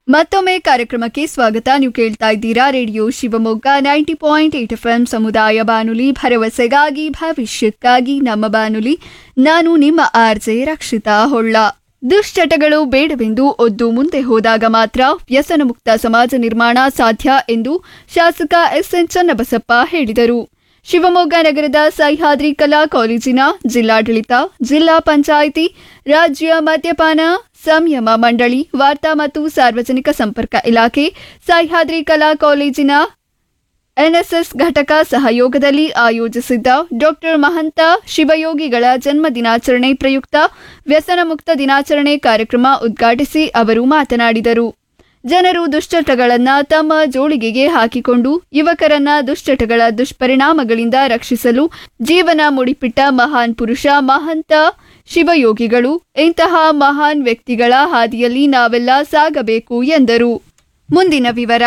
ಮತ್ತೊಮ್ಮೆ ಕಾರ್ಯಕ್ರಮಕ್ಕೆ ಸ್ವಾಗತ ನೀವು ಕೇಳ್ತಾ ಇದ್ದೀರಾ radio Shivamogga ninety point eight F M ಸಮುದಾಯ ಬಾನುಲಿ ಭರವಸೆಗಾಗಿ ಭವಿಷ್ಯಕ್ಕಾಗಿ ನಮ್ಮ ಬಾನುಲಿ ನಾನು ನಿಮ್ಮ ಆರ್ಜೆ ರಕ್ಷಿತಾ ಹೊಳ್ಳ ದುಶ್ಚಟಗಳು ಬೇಡವೆಂದು ಒದ್ದು ಮುಂದೆ ಹೋದಾಗ ಮಾತ್ರ ವ್ಯಸನ ಮುಕ್ತ ಸಮಾಜ ನಿರ್ಮಾಣ ಸಾಧ್ಯ ಎಂದು ಶಾಸಕ ಎಸ್ ಎನ್ ಚನ್ನಬಸಪ್ಪ ಹೇಳಿದರು ಶಿವಮೊಗ್ಗ ನಗರದ ಸಹ್ಯಾದ್ರಿ ಕಲಾ ಕಾಲೇಜಿನ ಜಿಲ್ಲಾಡಳಿತ ಜಿಲ್ಲಾ ಪಂಚಾಯಿತಿ ರಾಜ್ಯ ಮದ್ಯಪಾನ ಸಂಯಮ ಮಂಡಳಿ ವಾರ್ತಾ ಮತ್ತು ಸಾರ್ವಜನಿಕ ಸಂಪರ್ಕ ಇಲಾಖೆ ಸಹ್ಯಾದ್ರಿ ಕಲಾ ಕಾಲೇಜಿನ ಎನ್ಎಸ್ಎಸ್ ಘಟಕ ಸಹಯೋಗದಲ್ಲಿ ಆಯೋಜಿಸಿದ್ದ ಡಾಕ್ಟರ್ ಮಹಂತ ಶಿವಯೋಗಿಗಳ ಜನ್ಮ ದಿನಾಚರಣೆ ಪ್ರಯುಕ್ತ ವ್ಯಸನ ಮುಕ್ತ ದಿನಾಚರಣೆ ಕಾರ್ಯಕ್ರಮ ಉದ್ಘಾಟಿಸಿ ಅವರು ಮಾತನಾಡಿದರು ಜನರು ದುಶ್ಚಟಗಳನ್ನ ತಮ್ಮ ಜೋಳಿಗೆಗೆ ಹಾಕಿಕೊಂಡು ಯುವಕರನ್ನ ದುಶ್ಚಟಗಳ ದುಷ್ಪರಿಣಾಮಗಳಿಂದ ರಕ್ಷಿಸಲು ಜೀವನ ಮುಡಿಪಿಟ್ಟ ಮಹಾನ್ ಪುರುಷ ಮಹಂತ ಶಿವಯೋಗಿಗಳು ಇಂತಹ ಮಹಾನ್ ವ್ಯಕ್ತಿಗಳ ಹಾದಿಯಲ್ಲಿ ನಾವೆಲ್ಲ ಸಾಗಬೇಕು ಎಂದರು ಮುಂದಿನ ವಿವರ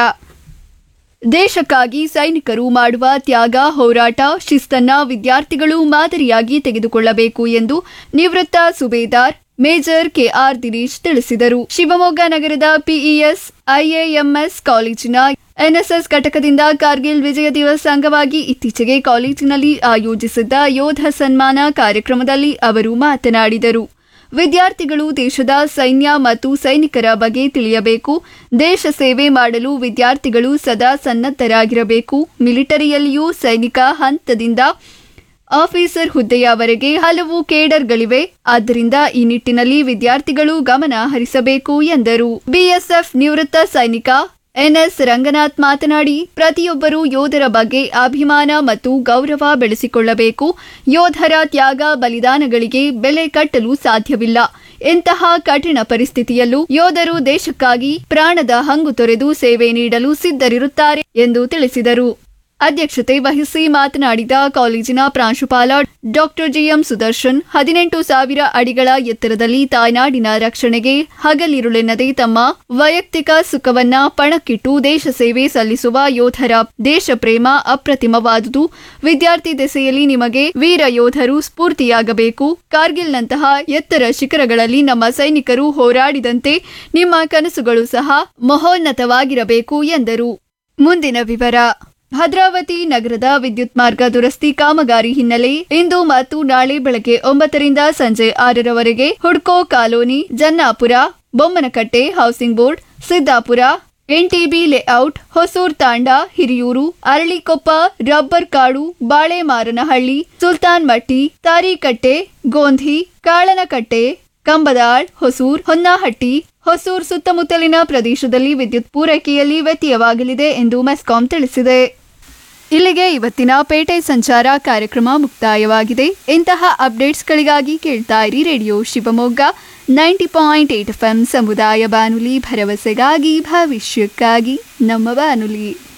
ದೇಶಕ್ಕಾಗಿ ಸೈನಿಕರು ಮಾಡುವ ತ್ಯಾಗ ಹೋರಾಟ ಶಿಸ್ತನ್ನ ವಿದ್ಯಾರ್ಥಿಗಳು ಮಾದರಿಯಾಗಿ ತೆಗೆದುಕೊಳ್ಳಬೇಕು ಎಂದು ನಿವೃತ್ತ ಸುಬೇದಾರ್ ಮೇಜರ್ ಕೆಆರ್ ದಿನೇಶ್ ತಿಳಿಸಿದರು ಶಿವಮೊಗ್ಗ ನಗರದ ಪಿಇಎಸ್ ಐಎಎಂಎಸ್ ಕಾಲೇಜಿನ ಎನ್ಎಸ್ಎಸ್ ಘಟಕದಿಂದ ಕಾರ್ಗಿಲ್ ವಿಜಯ ದಿವಸ್ ಅಂಗವಾಗಿ ಇತ್ತೀಚೆಗೆ ಕಾಲೇಜಿನಲ್ಲಿ ಆಯೋಜಿಸಿದ್ದ ಯೋಧ ಸನ್ಮಾನ ಕಾರ್ಯಕ್ರಮದಲ್ಲಿ ಅವರು ಮಾತನಾಡಿದರು ವಿದ್ಯಾರ್ಥಿಗಳು ದೇಶದ ಸೈನ್ಯ ಮತ್ತು ಸೈನಿಕರ ಬಗ್ಗೆ ತಿಳಿಯಬೇಕು ದೇಶ ಸೇವೆ ಮಾಡಲು ವಿದ್ಯಾರ್ಥಿಗಳು ಸದಾ ಸನ್ನದ್ಧರಾಗಿರಬೇಕು ಮಿಲಿಟರಿಯಲ್ಲಿಯೂ ಸೈನಿಕ ಹಂತದಿಂದ ಆಫೀಸರ್ ಹುದ್ದೆಯವರೆಗೆ ಹಲವು ಕೇಡರ್ಗಳಿವೆ ಆದ್ದರಿಂದ ಈ ನಿಟ್ಟಿನಲ್ಲಿ ವಿದ್ಯಾರ್ಥಿಗಳು ಗಮನ ಹರಿಸಬೇಕು ಎಂದರು ಬಿಎಸ್ಎಫ್ ನಿವೃತ್ತ ಸೈನಿಕ ಎನ್ಎಸ್ ರಂಗನಾಥ್ ಮಾತನಾಡಿ ಪ್ರತಿಯೊಬ್ಬರೂ ಯೋಧರ ಬಗ್ಗೆ ಅಭಿಮಾನ ಮತ್ತು ಗೌರವ ಬೆಳೆಸಿಕೊಳ್ಳಬೇಕು ಯೋಧರ ತ್ಯಾಗ ಬಲಿದಾನಗಳಿಗೆ ಬೆಲೆ ಕಟ್ಟಲು ಸಾಧ್ಯವಿಲ್ಲ ಇಂತಹ ಕಠಿಣ ಪರಿಸ್ಥಿತಿಯಲ್ಲೂ ಯೋಧರು ದೇಶಕ್ಕಾಗಿ ಪ್ರಾಣದ ಹಂಗು ತೊರೆದು ಸೇವೆ ನೀಡಲು ಸಿದ್ಧರಿರುತ್ತಾರೆ ಎಂದು ತಿಳಿಸಿದರು ಅಧ್ಯಕ್ಷತೆ ವಹಿಸಿ ಮಾತನಾಡಿದ ಕಾಲೇಜಿನ ಪ್ರಾಂಶುಪಾಲ ಡಾಕ್ಟರ್ ಜಿಎಂ ಸುದರ್ಶನ್ ಹದಿನೆಂಟು ಸಾವಿರ ಅಡಿಗಳ ಎತ್ತರದಲ್ಲಿ ತಾಯ್ನಾಡಿನ ರಕ್ಷಣೆಗೆ ಹಗಲಿರುಳೆನ್ನದೆ ತಮ್ಮ ವೈಯಕ್ತಿಕ ಸುಖವನ್ನ ಪಣಕ್ಕಿಟ್ಟು ದೇಶ ಸೇವೆ ಸಲ್ಲಿಸುವ ಯೋಧರ ದೇಶ ಪ್ರೇಮ ಅಪ್ರತಿಮವಾದುದು ವಿದ್ಯಾರ್ಥಿ ದೆಸೆಯಲ್ಲಿ ನಿಮಗೆ ವೀರ ಯೋಧರು ಸ್ಫೂರ್ತಿಯಾಗಬೇಕು ಕಾರ್ಗಿಲ್ನಂತಹ ಎತ್ತರ ಶಿಖರಗಳಲ್ಲಿ ನಮ್ಮ ಸೈನಿಕರು ಹೋರಾಡಿದಂತೆ ನಿಮ್ಮ ಕನಸುಗಳು ಸಹ ಮಹೋನ್ನತವಾಗಿರಬೇಕು ಎಂದರು ಮುಂದಿನ ವಿವರ ಭದ್ರಾವತಿ ನಗರದ ವಿದ್ಯುತ್ ಮಾರ್ಗ ದುರಸ್ತಿ ಕಾಮಗಾರಿ ಹಿನ್ನೆಲೆ ಇಂದು ಮತ್ತು ನಾಳೆ ಬೆಳಗ್ಗೆ ಒಂಬತ್ತರಿಂದ ಸಂಜೆ ಆರರವರೆಗೆ ಹುಡ್ಕೋ colony Jannapura Bommanakatte housing board Siddapura NTB layout Hosur Tanda Hiriyur Aralikoppa rubber ಕಾಡು ಬಾಳೆಮಾರನಹಳ್ಳಿ ಸುಲ್ತಾನ್ ಮಟ್ಟಿ ತಾರೀಕಟ್ಟೆ ಗೋಂಧಿ ಕಾಳನಕಟ್ಟೆ ಕಂಬದಾಳ್ ಹೊಸೂರ್ ಹೊನ್ನಹಟ್ಟಿ ಹೊಸೂರ್ ಸುತ್ತಮುತ್ತಲಿನ ಪ್ರದೇಶದಲ್ಲಿ ವಿದ್ಯುತ್ ಪೂರೈಕೆಯಲ್ಲಿ ವ್ಯತ್ಯಯವಾಗಲಿದೆ ಎಂದು ಮೆಸ್ಕಾಂ ತಿಳಿಸಿದೆ ಇಲ್ಲಿಗೆ ಇವತ್ತಿನ ಪೇಟೆ ಸಂಚಾರ ಕಾರ್ಯಕ್ರಮ ಮುಕ್ತಾಯವಾಗಿದೆ ಇಂತಹ ಅಪ್ಡೇಟ್ಸ್ಗಳಿಗಾಗಿ ಕೇಳ್ತಾ ಇರಿ radio Shivamogga ninety point eight F ಸಮುದಾಯ ಬಾನುಲಿ ಭರವಸೆಗಾಗಿ ಭವಿಷ್ಯಕ್ಕಾಗಿ ನಮ್ಮ ಬಾನುಲಿ